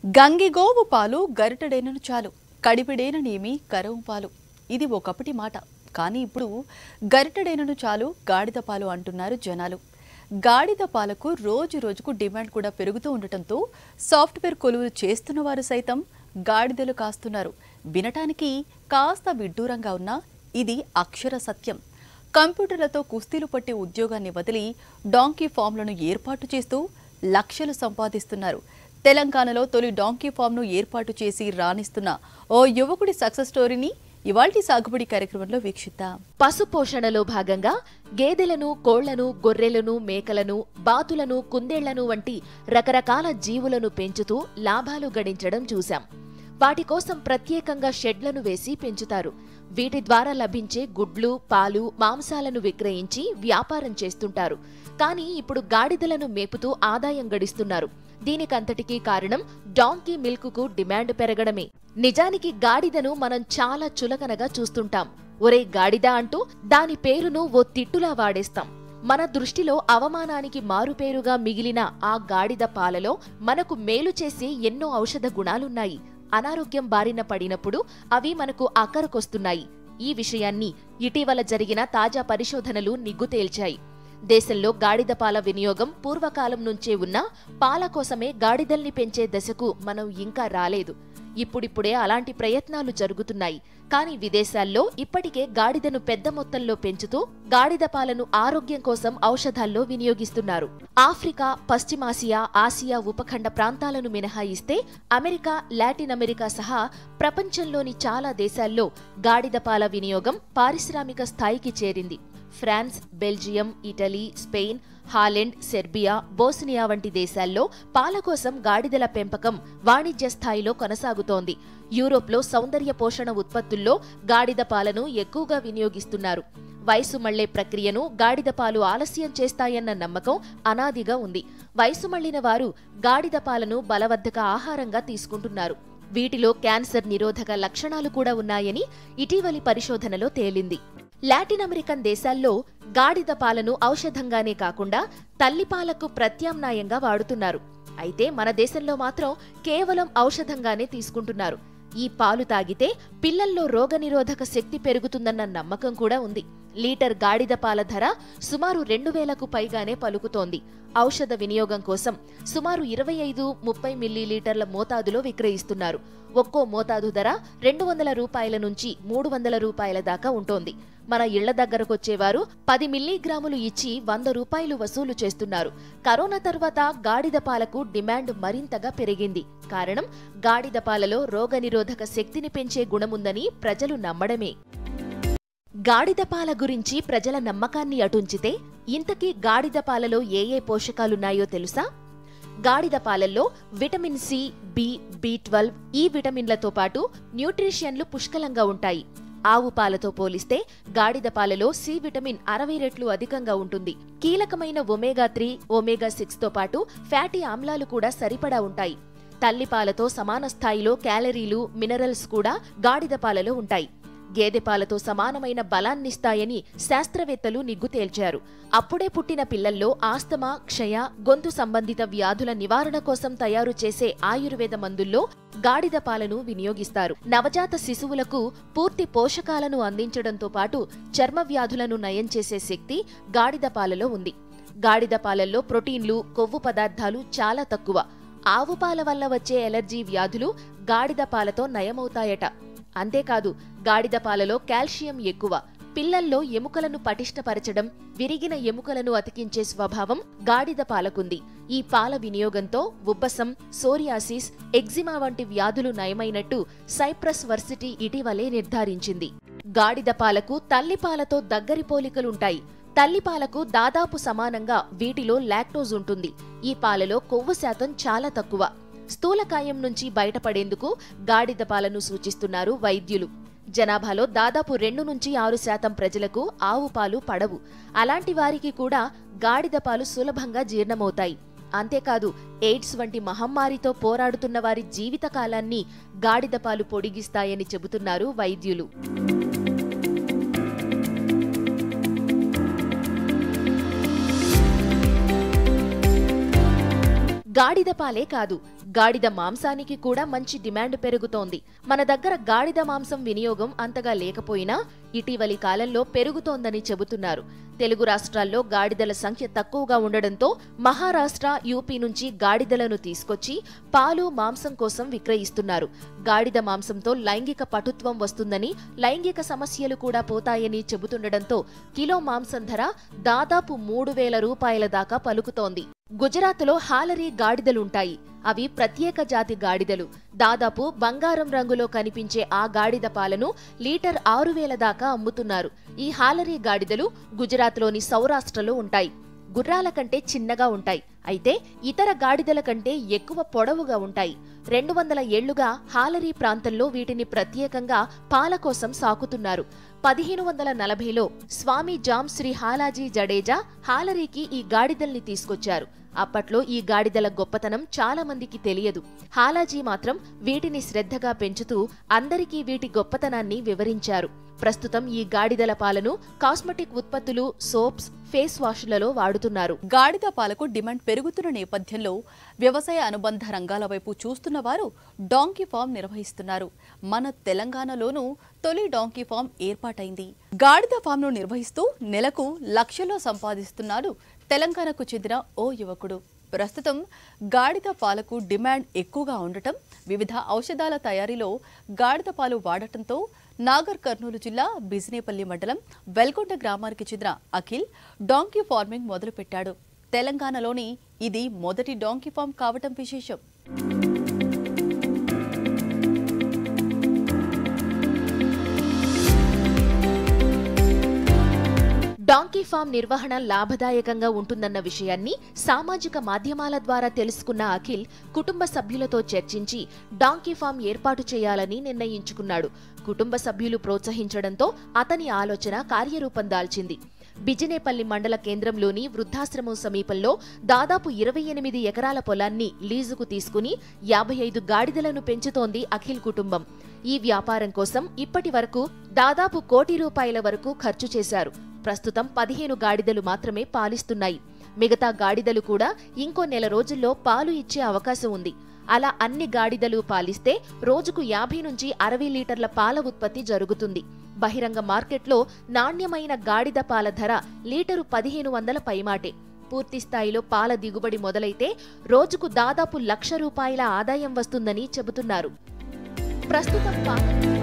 గంగిగోవు పాలు గరిటెడైనను చాలు కడిపిడేననేమి కరవు పాలు ఇది ఒకప్పటి మాట కానీ ఇప్పుడు గరిటెడైనను చాలు గాడిద పాలు అంటున్నారు జనాలు గాడిద పాలకు రోజు రోజుకు డిమాండ్ కూడా పెరుగుతూ ఉండటంతో సాఫ్ట్వేర్ కొలువులు చేస్తున్న వారు సైతం గాడిదలు కాస్తున్నారు వినటానికి కాస్త విడ్డూరంగా ఉన్నా ఇది అక్షర సత్యం కంప్యూటర్లతో కుస్తీలు పట్టే ఉద్యోగాన్ని వదిలి డాంకీ ఫామ్లను ఏర్పాటు చేస్తూ లక్షలు సంపాదిస్తున్నారు తెలంగాణలో తొలి డాంకీ ఫామ్ను ఏర్పాటు చేసి రాణిస్తున్న ఓ యువకుడి సక్సెస్ స్టోరీని ఇవాల్టి సాగుబడి కార్యక్రమంలో వీక్షిద్దాం పశు పోషణలో భాగంగా గేదెలను కోళ్లను గొర్రెలను మేకలను బాతులను కుందేళ్లను వంటి రకరకాల జీవులను పెంచుతూ లాభాలు గడించడం చూశాం వాటి కోసం ప్రత్యేకంగా షెడ్లను వేసి పెంచుతారు వీటి ద్వారా లభించే గుడ్లు పాలు మాంసాలను విక్రయించి వ్యాపారం చేస్తుంటారు కానీ ఇప్పుడు గాడిదలను మేపుతూ ఆదాయం గడిస్తున్నారు దీనికంతటికీ కారణం డాంకీ మిల్క్ కు డిమాండ్ పెరగడమే నిజానికి గాడిదను మనం చాలా చులకనగా చూస్తుంటాం ఒరే గాడిద అంటూ దాని పేరును ఓ తిట్టులా వాడేస్తాం మన దృష్టిలో అవమానానికి మారుపేరుగా మిగిలిన ఆ గాడిద పాలలో మనకు మేలు చేసే ఎన్నో ఔషధ గుణాలున్నాయి అనారోగ్యం బారిన పడినప్పుడు అవి మనకు అక్కరకొస్తున్నాయి ఈ విషయాన్ని ఇటీవల జరిగిన తాజా పరిశోధనలు నిగ్గు తేల్చాయి దేశంలో గాడిద పాల వినియోగం పూర్వకాలం నుంచే ఉన్నా పాల కోసమే గాడిదల్ని పెంచే దశకు మనం ఇంకా రాలేదు ఇప్పుడిప్పుడే అలాంటి ప్రయత్నాలు జరుగుతున్నాయి కానీ విదేశాల్లో ఇప్పటికే గాడిదను పెద్ద మొత్తంలో పెంచుతూ గాడిద పాలను ఆరోగ్యం కోసం ఔషధాల్లో వినియోగిస్తున్నారు ఆఫ్రికా పశ్చిమాసియా ఆసియా ఉపఖండ ప్రాంతాలను మినహాయిస్తే అమెరికా లాటిన్ అమెరికా సహా ప్రపంచంలోని చాలా దేశాల్లో గాడిద పాల వినియోగం పారిశ్రామిక స్థాయికి చేరింది France Belgium Italy Spain Holland Serbia Bosnia వంటి దేశాల్లో పాల కోసం గాడిదల పెంపకం వాణిజ్య స్థాయిలో కొనసాగుతోంది యూరోప్లో సౌందర్య పోషణ ఉత్పత్తుల్లో గాడిద పాలను ఎక్కువగా వినియోగిస్తున్నారు వయసు మళ్లే ప్రక్రియను గాడిద పాలు ఆలస్యం చేస్తాయన్న నమ్మకం అనాదిగా ఉంది వయసు మళ్లిన వారు గాడిద పాలను బలవర్ధక ఆహారంగా తీసుకుంటున్నారు వీటిలో క్యాన్సర్ నిరోధక లక్షణాలు కూడా ఉన్నాయని ఇటీవలి పరిశోధనలో తేలింది లాటిన్ అమెరికన్ దేశాల్లో గాడిద పాలను ఔషధంగానే కాకుండా తల్లిపాలకు ప్రత్యామ్నాయంగా వాడుతున్నారు అయితే మన దేశంలో మాత్రం కేవలం ఔషధంగానే తీసుకుంటున్నారు ఈ పాలు తాగితే పిల్లల్లో రోగనిరోధక శక్తి పెరుగుతుందన్న నమ్మకం కూడా ఉంది లీటర్ గాడిద పాల ధర సుమారు రెండు వేలకు పైగానే పలుకుతోంది ఔషధ వినియోగం కోసం సుమారు ఇరవై ఐదు ముప్పై మిల్లీలీటర్ల మోతాదులో విక్రయిస్తున్నారు ఒక్కో మోతాదు ధర రెండు వందల రూపాయల నుంచి మూడు వందల రూపాయల దాకా ఉంటోంది మన ఇళ్ల దగ్గరకొచ్చేవారు పది మిల్లీగ్రాములు ఇచ్చి వంద రూపాయలు వసూలు చేస్తున్నారు కరోనా తర్వాత గాడిద పాలకు డిమాండ్ మరింతగా పెరిగింది కారణం గాడిద పాలలో రోగనిరోధక శక్తిని పెంచే గుణముందని ప్రజలు నమ్మడమే గాడిద పాల గురించి ప్రజల నమ్మకాన్ని అటుంచితే ఇంతకీ గాడిద పాలలో ఏ ఏ పోషకాలున్నాయో తెలుసా గాడిద పాలల్లో vitamin C B B twelve ఈ విటమిన్లతో పాటు న్యూట్రిషియన్లు పుష్కలంగా ఉంటాయి ఆవు పాలతో పోలిస్తే గాడిద పాలలో సి విటమిన్ అరవై రెట్లు అధికంగా ఉంటుంది కీలకమైన ఒమేగా త్రీ ఒమేగా సిక్స్ తో పాటు ఫ్యాటీ ఆమ్లాలు కూడా సరిపడా ఉంటాయి తల్లి పాలతో సమాన స్థాయిలో క్యాలరీలు మినరల్స్ కూడా గాడిద పాలలో ఉంటాయి గేదె పాలతో సమానమైన బలాన్నిస్తాయని శాస్త్రవేత్తలు నిగ్గు తేల్చారు అప్పుడే పుట్టిన పిల్లల్లో ఆస్తమా క్షయ గొంతు సంబంధిత వ్యాధుల నివారణ కోసం తయారు చేసే ఆయుర్వేద మందుల్లో గాడిద పాలను వినియోగిస్తారు నవజాత శిశువులకు పూర్తి పోషకాలను అందించడంతో పాటు చర్మ వ్యాధులను నయం చేసే శక్తి గాడిద పాలలో ఉంది గాడిద పాలల్లో ప్రోటీన్లు కొవ్వు పదార్థాలు చాలా తక్కువ ఆవు పాల వల్ల వచ్చే ఎలర్జీ వ్యాధులు గాడిద పాలతో నయమవుతాయట అంతేకాదు గాడిద పాలలో కాల్షియం ఎక్కువ పిల్లల్లో ఎముకలను పటిష్టపరచడం విరిగిన ఎముకలను అతికించే స్వభావం గాడిద పాలకుంది ఈ పాల వినియోగంతో ఉబ్బసం సోరియాసిస్ ఎగ్జిమా వంటి వ్యాధులు నయమైనట్టు సైప్రస్ వర్సిటీ ఇటీవలే నిర్ధారించింది గాడిద పాలకు తల్లి పాలతో దగ్గరి పోలికలుంటాయి తల్లిపాలకు దాదాపు సమానంగా వీటిలో లాక్టోజ్ ఉంటుంది ఈ పాలలో కొవ్వు శాతం చాలా తక్కువ స్థూలకాయం నుంచి బయటపడేందుకు గాడిద పాలను సూచిస్తున్నారు వైద్యులు జనాభాలో దాదాపు రెండు నుంచి ఆరు శాతం ప్రజలకు ఆవు పాలు పడవు అలాంటి వారికి కూడా గాడిద పాలు సులభంగా జీర్ణమవుతాయి అంతేకాదు ఎయిడ్స్ వంటి మహమ్మారితో పోరాడుతున్న వారి జీవితకాలాన్ని గాడిద పాలు పొడిగిస్తాయని చెబుతున్నారు వైద్యులు గాడిద పాలే కాదు గాడిద మాంసానికి కూడా మంచి డిమాండ్ పెరుగుతోంది మన దగ్గర గాడిద మాంసం వినియోగం అంతగా లేకపోయినా ఇటీవలి కాలంలో పెరుగుతోందని చెబుతున్నారు తెలుగు రాష్ట్రాల్లో గాడిదల సంఖ్య తక్కువగా ఉండడంతో మహారాష్ట్ర యూపీ నుంచి గాడిదలను తీసుకొచ్చి పాలు మాంసం కోసం విక్రయిస్తున్నారు గాడిద మాంసంతో లైంగిక పటుత్వం వస్తుందని లైంగిక సమస్యలు కూడా పోతాయని చెబుతుండటంతో కిలో మాంసం ధర దాదాపు మూడు వేల రూపాయల దాకా పలుకుతోంది గుజరాత్లో హాలరీ గాడిదలుంటాయి అవి ప్రత్యేక జాతి గాడిదలు దాదాపు బంగారం రంగులో కనిపించే ఆ గాడిద పాలను లీటర్ ఆరు వేల దాకా అమ్ముతున్నారు ఈ హాలరీ గాడిదలు గుజరాత్లోని సౌరాష్ట్రలో ఉంటాయి గుర్రాల కంటే చిన్నగా ఉంటాయి అయితే ఇతర గాడిదల కంటే ఎక్కువ పొడవుగా ఉంటాయి రెండు వందల ఏళ్లుగా హాలరీ ప్రాంతంలో వీటిని ప్రత్యేకంగా పాల కోసం సాకుతున్నారు పదిహేను వందల నలభైలో స్వామి జామ్ శ్రీ హాలాజీ జడేజా హాలరీకి ఈ గాడిదల్ని తీసుకొచ్చారు అప్పట్లో ఈ గాడిదల గొప్పతనం చాలా మందికి తెలియదు హాలాజీ మాత్రం వీటిని శ్రద్ధగా పెంచుతూ అందరికీ వీటి గొప్పతనాన్ని వివరించారు ప్రస్తుతం ఈ గాడిదల పాలను కాస్మెటిక్ ఉత్పత్తులు సోప్స్ ఫేస్ వాష్లలో వాడుతున్నారు గాడిద పాలకు డిమాండ్ పెరుగుతున్న నేపథ్యంలో వ్యవసాయ అనుబంధ రంగాల వైపు చూస్తున్న వారు డాంకీ ఫామ్ నిర్వహిస్తున్నారు మన తెలంగాణలోనూ తొలి డాంకీ ఫామ్ ఏర్పాటైంది గాడిద ఫామ్ను నిర్వహిస్తూ నెలకు లక్షల్లో సంపాదిస్తున్నాడు తెలంగాణకు చెందిన ఓ యువకుడు ప్రస్తుతం గాడిద పాలకు డిమాండ్ ఎక్కువగా ఉండటం వివిధ ఔషధాల తయారీలో గాడిద పాలు వాడటంతో నాగర్ కర్నూలు జిల్లా బిజినేపల్లి మండలం వెల్గొండ గ్రామానికి చెందిన అఖిల్ డాంకీ ఫార్మింగ్ మొదలుపెట్టాడు తెలంగాణలోని ఇది మొదటి డాంకీ ఫామ్ కావటం విశేషం డాంకీ ఫామ్ నిర్వహణ లాభదాయకంగా ఉంటుందన్న విషయాన్ని సామాజిక మాధ్యమాల ద్వారా తెలుసుకున్న అఖిల్ కుటుంబ సభ్యులతో చర్చించి డాంకీ ఫామ్ ఏర్పాటు చేయాలని నిర్ణయించుకున్నాడు కుటుంబ సభ్యులు ప్రోత్సహించడంతో అతని ఆలోచన కార్యరూపం దాల్చింది బిజినేపల్లి మండల కేంద్రంలోని వృద్ధాశ్రమం సమీపంలో దాదాపు ఇరవై ఎనిమిది ఎకరాల పొలాన్ని లీజుకు తీసుకుని యాభై ఐదు గాడిదలను పెంచుతోంది అఖిల్ కుటుంబం ఈ వ్యాపారం కోసం ఇప్పటి వరకు దాదాపు కోటి రూపాయల వరకు ఖర్చు చేశారు ప్రస్తుతం పదిహేను గాడిదలు మాత్రమే పాలిస్తున్నాయి మిగతా గాడిదలు కూడా ఇంకో నెల రోజుల్లో పాలు ఇచ్చే అవకాశం ఉంది అలా అన్ని గాడిదలు పాలిస్తే రోజుకు యాభై నుంచి అరవై లీటర్ల పాల ఉత్పత్తి జరుగుతుంది బహిరంగ మార్కెట్లో నాణ్యమైన గాడిద పాల ధర లీటరు పదిహేను వందల పైమాటే పూర్తి స్థాయిలో పాల దిగుబడి మొదలైతే రోజుకు దాదాపు లక్ష రూపాయల ఆదాయం వస్తుందని చెబుతున్నారు ప్రస్తుతం పాల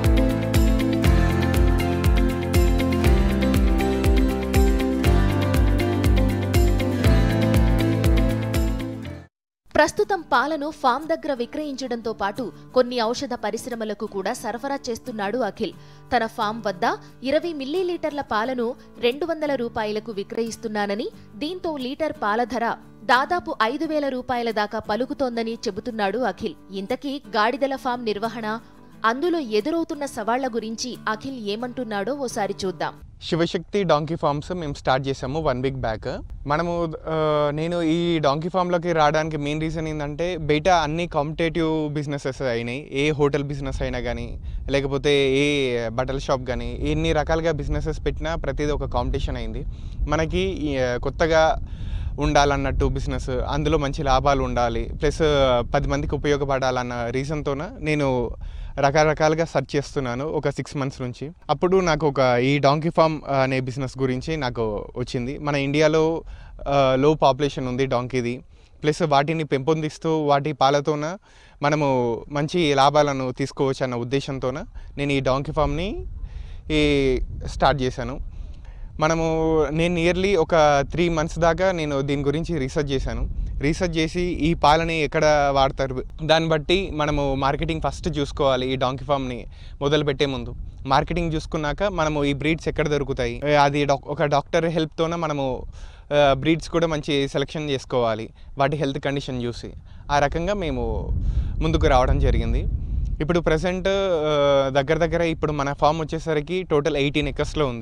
ప్రస్తుతం పాలను ఫామ్ దగ్గర విక్రయించడంతో పాటు కొన్ని ఔషధ పరిశ్రమలకు కూడా సరఫరా చేస్తున్నాడు అఖిల్ తన ఫామ్ వద్ద ఇరవై మిల్లీలీటర్ల పాలను రెండు వందల రూపాయలకు విక్రయిస్తున్నానని దీంతో లీటర్ పాల ధర దాదాపు ఐదు వేల రూపాయల దాకా పలుకుతోందని చెబుతున్నాడు అఖిల్ ఇంతకీ గాడిదల ఫామ్ నిర్వహణ అందులో ఎదురవుతున్న సవాళ్ల గురించి అఖిల్ ఏమంటున్నాడో ఓసారి చూద్దాం శివశక్తి డాంకీ ఫార్మ్స్ మేము స్టార్ట్ చేసాము వన్ వీక్ బ్యాక్ మనము ఆ, నేను ఈ డాంకీ ఫామ్లోకి రావడానికి మెయిన్ రీజన్ ఏంటంటే బయట అన్ని కాంపిటేటివ్ బిజినెసెస్ అయినాయి ఏ హోటల్ బిజినెస్ అయినా కానీ లేకపోతే ఏ బట్టల షాప్ కానీ ఎన్ని రకాలుగా బిజినెసెస్ పెట్టినా ప్రతిదీ ఒక కాంపిటీషన్ అయింది మనకి ఈ, కొత్తగా ఉండాలన్నట్టు బిజినెస్ అందులో మంచి లాభాలు ఉండాలి ప్లస్ పది మందికి ఉపయోగపడాలన్న రీజన్తోన నేను రకరకాలుగా సెర్చ్ చేస్తున్నాను ఒక సిక్స్ మంత్స్ నుంచి అప్పుడు నాకు ఒక ఈ డాంకీ ఫామ్ అనే బిజినెస్ గురించి నాకు వచ్చింది మన ఇండియాలో లో పాపులేషన్ ఉంది డాంకీది ప్లస్ వాటిని పెంపొందిస్తూ వాటి పాలతోన మనము మంచి లాభాలను తీసుకోవచ్చు అన్న ఉద్దేశంతోన నేను ఈ డాంకీ ఫామ్ని ఈ స్టార్ట్ చేశాను మనము నేను నియర్లీ ఒక త్రీ మంత్స్ దాకా నేను దీని గురించి రీసెర్చ్ చేశాను రీసెర్చ్ చేసి ఈ పాలని ఎక్కడ వాడతారు దాన్ని బట్టి మనము మార్కెటింగ్ ఫస్ట్ చూసుకోవాలి ఈ డాంకీ ఫామ్ని మొదలు పెట్టే ముందు మార్కెటింగ్ చూసుకున్నాక మనము ఈ బ్రీడ్స్ ఎక్కడ దొరుకుతాయి అది డాక్- ఒక డాక్టర్ హెల్ప్తోనే మనము బ్రీడ్స్ కూడా మంచి సెలెక్షన్ చేసుకోవాలి వాటి హెల్త్ కండిషన్ చూసి ఆ రకంగా మేము ముందుకు రావడం జరిగింది ఇప్పుడు ప్రజెంట్ దగ్గర దగ్గర ఇప్పుడు మన ఫామ్ వచ్చేసరికి టోటల్ ఎయిటీన్ ఎకర్స్లో ఉంది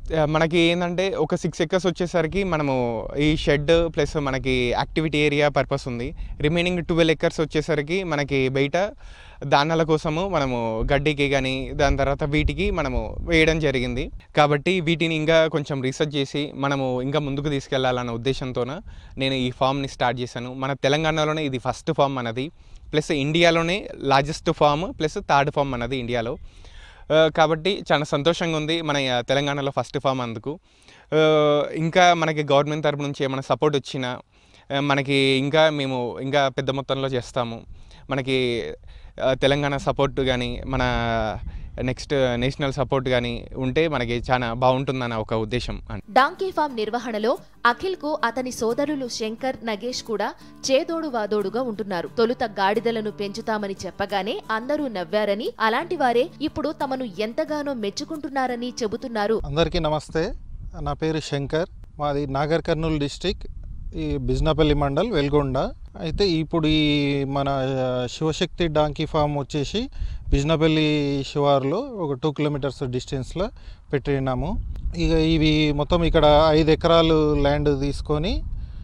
ఆ, మనకి ఏంటంటే ఒక సిక్స్ ఎకర్స్ వచ్చేసరికి మనము ఈ షెడ్ ప్లస్ మనకి యాక్టివిటీ ఏరియా పర్పస్ ఉంది రిమైనింగ్ ట్వెల్వ్ ఎకర్స్ వచ్చేసరికి మనకి బయట దానాల కోసము మనము గడ్డికి కానీ దాని తర్వాత వీటికి మనము వేయడం జరిగింది కాబట్టి వీటిని ఇంకా కొంచెం రీసెర్చ్ చేసి మనము ఇంకా ముందుకు తీసుకెళ్లాలన్న ఉద్దేశంతోన నేను ఈ ఫామ్ని స్టార్ట్ చేశాను మన తెలంగాణలోనే ఇది ఫస్ట్ ఫామ్ మనది ప్లస్ ఇండియాలోనే largest farm plus third farm మనది ఇండియాలో ఆ, కాబట్టి చాలా సంతోషంగా ఉంది మన ఆ, తెలంగాణలో ఫస్ట్ ఫామ్ అందుకు ఆ, ఇంకా మనకి గవర్నమెంట్ తరపు నుంచి ఏమైనా సపోర్ట్ వచ్చినా ఆ, మనకి ఇంకా మేము ఇంకా పెద్ద మొత్తంలో చేస్తాము మనకి ఆ, తెలంగాణ సపోర్ట్ కానీ మన నెక్స్ట్ నేషనల్ సపోర్ట్ కానీ ఉంటే మనకి చాలా బాగుంటుందన్న ఒక ఉద్దేశం అండి డాంకీ ఫామ్ నిర్వహణలో అఖిల్ కు అతని సోదరులు శంకర్ నగేష్ కూడా చేదోడు వాదోడుగా ఉంటున్నారు తొలుత గాడిదలను పెంచుతామని చెప్పగానే అందరూ నవ్వారని అలాంటి వారే ఇప్పుడు తమను ఎంతగానో మెచ్చుకుంటున్నారని చెబుతున్నారు అందరికీ నమస్తే నా పేరు శంకర్ మాది నాగర్ కర్నూలు డిస్టిక్ ఈ బిజ్నపల్లి మండల్ వెల్గొండ అయితే ఇప్పుడు ఈ మన ఆ, శివశక్తి డాంకీ ఫామ్ వచ్చేసి బిజ్నపల్లి శివారులో ఒక టూ కిలోమీటర్స్ డిస్టెన్స్లో పెట్టినాము ఇక ఇవి మొత్తం ఇక్కడ ఐదు ఎకరాలు ల్యాండ్ తీసుకొని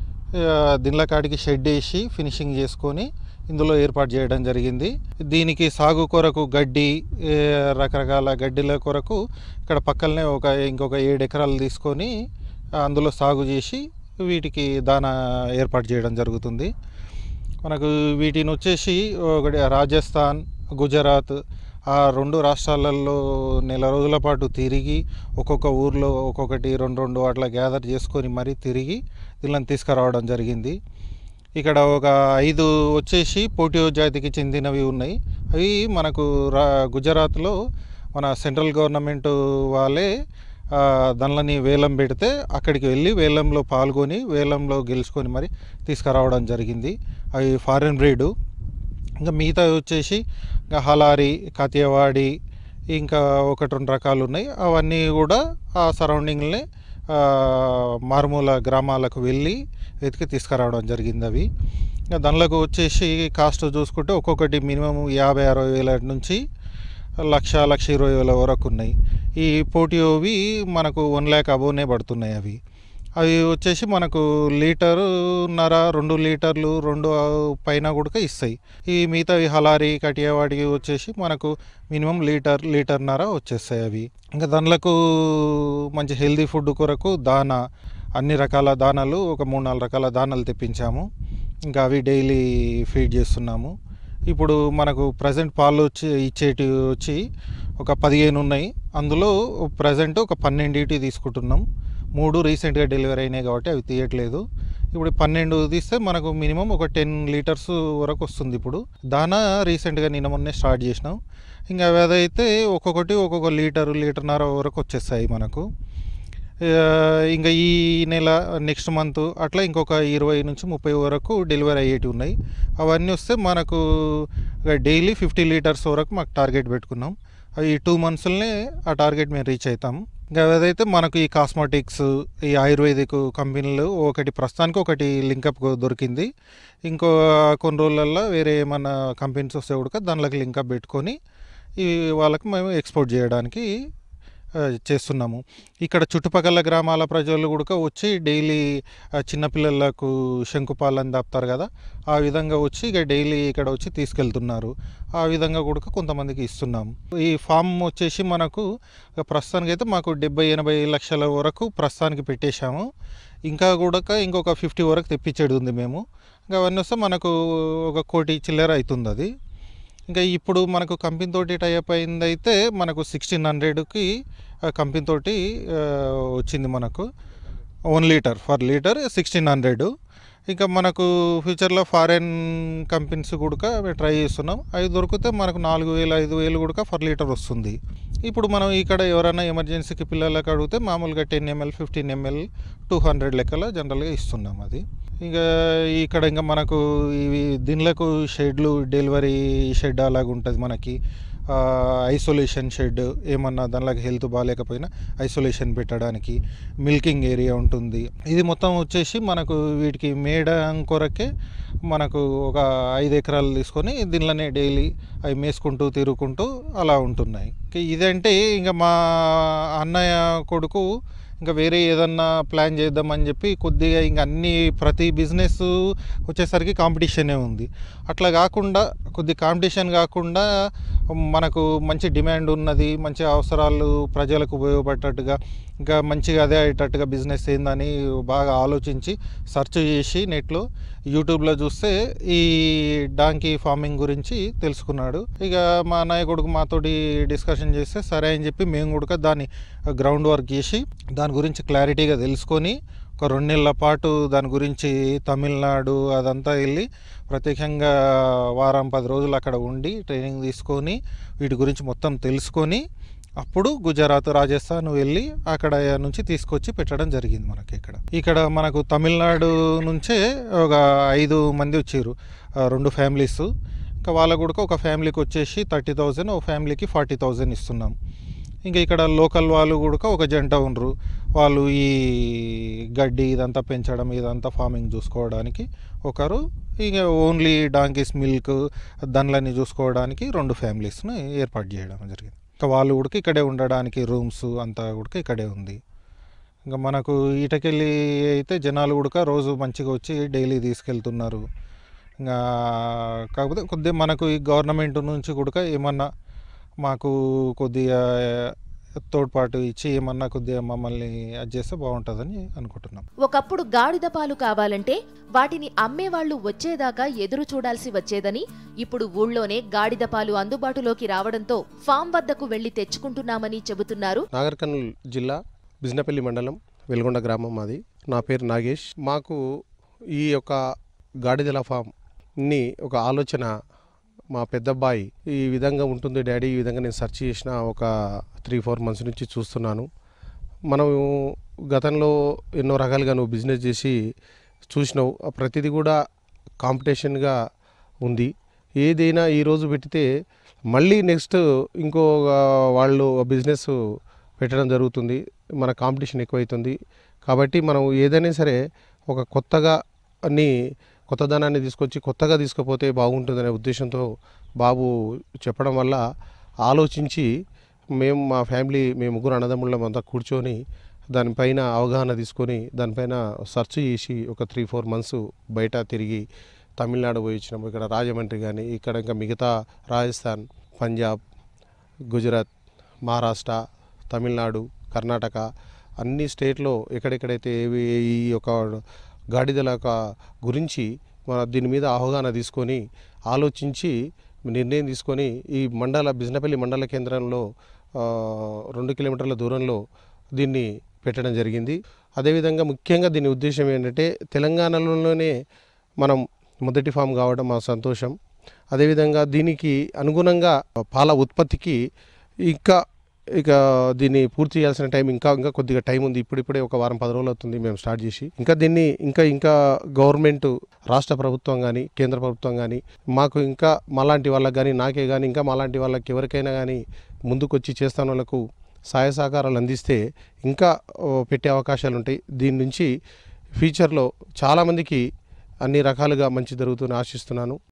ఆ, దీనిలో కాడికి షెడ్ వేసి ఫినిషింగ్ చేసుకొని ఇందులో ఏర్పాటు చేయడం జరిగింది దీనికి సాగు కొరకు గడ్డి ఏ, రకరకాల గడ్డిల కొరకు ఇక్కడ పక్కనే ఒక ఇంకొక ఏడు ఎకరాలు తీసుకొని ఆ, అందులో సాగు చేసి వీటికి దాన ఏర్పాటు చేయడం జరుగుతుంది మనకు వీటిని వచ్చేసి ఒకటి రాజస్థాన్ గుజరాత్ ఆ రెండు రాష్ట్రాలలో నెల రోజుల పాటు తిరిగి ఒక్కొక్క ఊర్లో ఒక్కొక్కటి రెండు రెండు అట్లా గ్యాదర్ చేసుకొని మరీ తిరిగి వీళ్ళని తీసుకురావడం జరిగింది ఇక్కడ ఒక ఐదు వచ్చేసి పోటియో జాతికి చెందినవి ఉన్నాయి అవి మనకు రా గుజరాత్లో మన సెంట్రల్ గవర్నమెంట్ వాళ్ళే ఆ, దానిని వేలం పెడితే అక్కడికి వెళ్ళి వేలంలో పాల్గొని వేలంలో గెలుచుకొని మరి తీసుకురావడం జరిగింది అవి ఫారెన్ బ్రీడు ఇంకా మిగతా వచ్చేసి ఇంకా హలారి కతియవాడి ఇంకా ఒకటి రెండు రకాలు ఉన్నాయి అవన్నీ కూడా ఆ సరౌండింగ్లే మారుమూల గ్రామాలకు వెళ్ళి వెతికి తీసుకురావడం జరిగింది అవి ఇంకా దానిలోకి వచ్చేసి కాస్ట్ చూసుకుంటే ఒక్కొక్కటి మినిమం యాభై అరవై వేల నుంచి లక్ష లక్ష ఇరవై వేల వరకు ఉన్నాయి ఈ పోటియోవి మనకు వన్ ల్యాక్ అబోనే పడుతున్నాయి అవి అవి వచ్చేసి మనకు లీటరున్నర రెండు లీటర్లు రెండు పైన కూడా ఇస్తాయి ఈ మిగతావి హలారి కటియావాడికి వచ్చేసి మనకు మినిమం లీటర్ లీటర్న్నర వచ్చేస్తాయి అవి ఇంకా దానిలకు మంచి హెల్దీ ఫుడ్ కొరకు దానా అన్ని రకాల దానాలు ఒక మూడు నాలుగు రకాల దానాలు తెప్పించాము ఇంకా అవి డైలీ ఫీడ్ చేస్తున్నాము ఇప్పుడు మనకు ప్రజెంట్ పాలు వచ్చి ఇచ్చేటివి వచ్చి ఒక పదిహేను ఉన్నాయి అందులో ప్రజెంట్ ఒక పన్నెండింటి తీసుకుంటున్నాం మూడు రీసెంట్గా డెలివరీ అయినాయి కాబట్టి అవి తీయట్లేదు ఇప్పుడు పన్నెండు తీస్తే మనకు మినిమం ఒక టెన్ లీటర్స్ వరకు వస్తుంది ఇప్పుడు దానా రీసెంట్గా నిన్న మొన్నే స్టార్ట్ చేసినాం ఇంకా అవి అదైతే ఒక్కొక్కటి ఒక్కొక్క లీటరు లీటర్న్నర వరకు వచ్చేస్తాయి మనకు ఆ, ఇంకా ఈ నెల నెక్స్ట్ మంత్ అట్లా ఇంకొక ఇరవై నుంచి ముప్పై వరకు డెలివరీ అయ్యేటివి ఉన్నాయి అవన్నీ వస్తే మనకు డైలీ ఫిఫ్టీ లీటర్స్ వరకు మాకు టార్గెట్ పెట్టుకున్నాం అవి ఈ టూ మంత్స్లోనే ఆ టార్గెట్ మేము రీచ్ అవుతాం ఇంకా అదైతే మనకు ఈ కాస్మెటిక్స్ ఈ ఆయుర్వేదిక్ కంపెనీలు ఒకటి ప్రస్తుతానికి ఒకటి లింకప్ దొరికింది ఇంకో కొన్ని రోజులల్లో వేరే ఏమన్నా కంపెనీస్ వస్తే కూడా దానిలోకి లింకప్ పెట్టుకొని ఈ వాళ్ళకి మేము ఎక్స్పోర్ట్ చేయడానికి ఆ, చేస్తున్నాము ఇక్కడ చుట్టుపక్కల గ్రామాల ప్రజలు కూడా వచ్చి డైలీ ఆ, చిన్నపిల్లలకు శంకుపాలని దాపుతారు కదా ఆ విధంగా వచ్చి ఇక డైలీ ఇక్కడ వచ్చి తీసుకెళ్తున్నారు ఆ విధంగా కూడా కొంతమందికి ఇస్తున్నాము ఈ ఫామ్ వచ్చేసి మనకు ఇక ప్రస్తుతానికి అయితే మాకు డెబ్బై ఎనభై లక్షల వరకు ప్రస్తుతానికి పెట్టేశాము ఇంకా కూడా ఇంకొక ఫిఫ్టీ వరకు తెప్పించేది ఉంది మేము ఇంకా అవన్నీ వస్తే మనకు ఒక కోటి చిల్లర అవుతుంది అది ఇంకా ఇప్పుడు మనకు కంపెనీ తోటి టైప్ అయింది అయితే మనకు సిక్స్టీన్ హండ్రెడ్కి కంపెనీ తోటి ఆ, వచ్చింది మనకు one litre for litre sixteen hundred ఇంకా మనకు ఫ్యూచర్లో ఫారెన్ కంపెనీస్ కూడా మేము ట్రై చేస్తున్నాం అవి దొరికితే మనకు నాలుగు వేలు ఐదు వేలు కూడా ఫర్ లీటర్ వస్తుంది ఇప్పుడు మనం ఇక్కడ ఎవరైనా ఎమర్జెన్సీకి పిల్లలకు అడిగితే మామూలుగా ten ml fifteen ml two hundred లెక్కల జనరల్గా ఇస్తున్నాం అది ఇంకా ఇక్కడ ఇంకా మనకు ఇవి దీనిలకు షెడ్లు డెలివరీ షెడ్ అలాగ ఉంటుంది మనకి ఐసోలేషన్ షెడ్ ఏమన్నా దానిలోకి హెల్త్ బాగాలేకపోయినా ఐసోలేషన్ పెట్టడానికి మిల్కింగ్ ఏరియా ఉంటుంది ఇది మొత్తం వచ్చేసి మనకు వీటికి మేడం కొరకే మనకు ఒక ఐదు ఎకరాలు తీసుకొని దీనిలోనే డైలీ అవి మేసుకుంటూ తిరుగుకుంటూ అలా ఉంటున్నాయి ఇక ఇదంటే ఇంకా మా అన్నయ్య కొడుకు ఇంకా వేరే ఏదన్నా ప్లాన్ చేద్దామని చెప్పి కొద్దిగా ఇంకా అన్ని ప్రతి బిజినెస్ వచ్చేసరికి కాంపిటీషనే ఉంది అట్లా కాకుండా కొద్ది కాంపిటీషన్ కాకుండా మనకు మంచి డిమాండ్ ఉన్నది మంచి అవసరాలు ప్రజలకు ఉపయోగపడేటట్టుగా ఇంకా మంచిగా అదే అయ్యేటట్టుగా బిజినెస్ ఏందని బాగా ఆలోచించి సెర్చ్ చేసి నెట్లో యూట్యూబ్లో చూస్తే ఈ డాంకీ ఫార్మింగ్ గురించి తెలుసుకున్నాడు ఇక మా నాయకుడికి మాతోటి డిస్కషన్ చేస్తే సరే అని చెప్పి మేము కూడా దాన్ని గ్రౌండ్ వర్క్ చేసి దాని గురించి క్లారిటీగా తెలుసుకొని ఒక రెండు నెలల పాటు దాని గురించి తమిళనాడు అదంతా వెళ్ళి ప్రత్యేకంగా వారం పది రోజులు అక్కడ ఉండి ట్రైనింగ్ తీసుకొని వీటి గురించి మొత్తం తెలుసుకొని అప్పుడు గుజరాత్ రాజస్థాన్ వెళ్ళి అక్కడ నుంచి తీసుకొచ్చి పెట్టడం జరిగింది మనకి ఇక్కడ ఇక్కడ మనకు తమిళనాడు నుంచే ఒక ఐదు మంది వచ్చారు ఆ, రెండు ఫ్యామిలీస్ ఇంకా వాళ్ళకు కూడా ఒక ఫ్యామిలీకి వచ్చేసి థర్టీ థౌజండ్ ఒక ఫ్యామిలీకి ఫార్టీ థౌజండ్ ఇస్తున్నాం ఇంకా ఇక్కడ లోకల్ వాళ్ళు కూడా ఒక జంట ఉండరు వాళ్ళు ఈ గడ్డి ఇదంతా పెంచడం ఇదంతా ఫార్మింగ్ చూసుకోవడానికి ఒకరు ఇక ఓన్లీ డాంకీస్ మిల్క్ దానిలన్నీ చూసుకోవడానికి రెండు ఫ్యామిలీస్ని ఏర్పాటు చేయడం జరిగింది ఇంకా వాళ్ళు కూడా ఇక్కడే ఉండడానికి రూమ్స్ అంతా కూడా ఇక్కడే ఉంది ఇంకా మనకు ఈటకెళ్ళి అయితే జనాలు కూడా రోజు మంచిగా వచ్చి డైలీ తీసుకెళ్తున్నారు ఇంకా కాకపోతే కొద్దిగా మనకు ఈ గవర్నమెంట్ నుంచి కూడా ఏమన్నా మాకు కొద్దిగా తోడ్పాటు ఇచ్చి ఏమన్నా కొద్దిగా మమ్మల్ని అది చేస్తే బాగుంటుందని అనుకుంటున్నాం ఒకప్పుడు గాడిద పాలు కావాలంటే వాటిని అమ్మేవాళ్లు వచ్చేదాకా ఎదురు చూడాల్సి వచ్చేదని ఇప్పుడు ఊళ్ళోనే గాడిద పాలు అందుబాటులోకి రావడంతో ఫామ్ వద్దకు వెళ్లి తెచ్చుకుంటున్నామని చెబుతున్నారు నాగర్ కర్నూలు జిల్లా బిజినపల్లి మండలం వెల్గొండ గ్రామం మాది నా పేరు నాగేష్ మాకు ఈ యొక్క గాడిదల ఫామ్ని ఒక ఆలోచన మా పెద్దబ్బాయి ఈ విధంగా ఉంటుంది డాడీ ఈ విధంగా నేను సెర్చ్ చేసిన ఒక త్రీ ఫోర్ మంత్స్ నుంచి చూస్తున్నాను మనం గతంలో ఎన్నో రకాలుగా నువ్వు బిజినెస్ చేసి చూసినావు ఆ ప్రతిదీ కూడా కాంపిటీషన్గా ఉంది ఏదైనా ఈరోజు పెడితే మళ్ళీ నెక్స్ట్ ఇంకో వాళ్ళు బిజినెస్ పెట్టడం జరుగుతుంది మన కాంపిటీషన్ ఎక్కువైతుంది కాబట్టి మనం ఏదైనా సరే ఒక కొత్తగా అన్ని కొత్తదనాన్ని తీసుకొచ్చి కొత్తగా తీసుకుపోతే బాగుంటుందనే ఉద్దేశంతో బాబు చెప్పడం వల్ల ఆలోచించి మేము మా ఫ్యామిలీ మేము ముగ్గురు అన్నదమ్ముళ్ళం అంతా కూర్చొని దానిపైన అవగాహన తీసుకొని దానిపైన సెర్చ్ చేసి ఒక త్రీ ఫోర్ మంత్స్ బయట తిరిగి తమిళనాడు పోయి వచ్చినాము ఇక్కడ రాజమండ్రి కానీ ఇక్కడ ఇంకా మిగతా రాజస్థాన్ పంజాబ్ గుజరాత్ మహారాష్ట్ర తమిళనాడు కర్ణాటక అన్ని స్టేట్లో ఎక్కడెక్కడైతే ఏవి ఈ యొక్క గాడిదల యొక్క గురించి మన దీని మీద అవగాహన తీసుకొని ఆలోచించి నిర్ణయం తీసుకొని ఈ మండల బిజినపల్లి మండల కేంద్రంలో ఆ, రెండు కిలోమీటర్ల దూరంలో దీన్ని పెట్టడం జరిగింది అదేవిధంగా ముఖ్యంగా దీని ఉద్దేశం ఏంటంటే తెలంగాణలోనే మనం మొదటి ఫామ్ కావడం మా సంతోషం అదేవిధంగా దీనికి అనుగుణంగా పాల ఉత్పత్తికి ఇంకా ఇక దీన్ని పూర్తి చేయాల్సిన టైం ఇంకా ఇంకా కొద్దిగా టైం ఉంది ఇప్పుడిప్పుడే ఒక వారం పది రోజులు అవుతుంది మేము స్టార్ట్ చేసి ఇంకా దీన్ని ఇంకా ఇంకా గవర్నమెంట్ రాష్ట్ర ప్రభుత్వం కానీ కేంద్ర ప్రభుత్వం కానీ మాకు ఇంకా మాలాంటి వాళ్ళకి కానీ నాకే కానీ ఇంకా మాలాంటి వాళ్ళకి ఎవరికైనా కానీ ముందుకొచ్చి చేస్తాను వాళ్ళకు సహాయ సహకారాలు అందిస్తే ఇంకా ఓ, పెట్టే అవకాశాలు ఉంటాయి దీని నుంచి ఫ్యూచర్లో చాలామందికి అన్ని రకాలుగా మంచి జరుగుతుందని ఆశిస్తున్నాను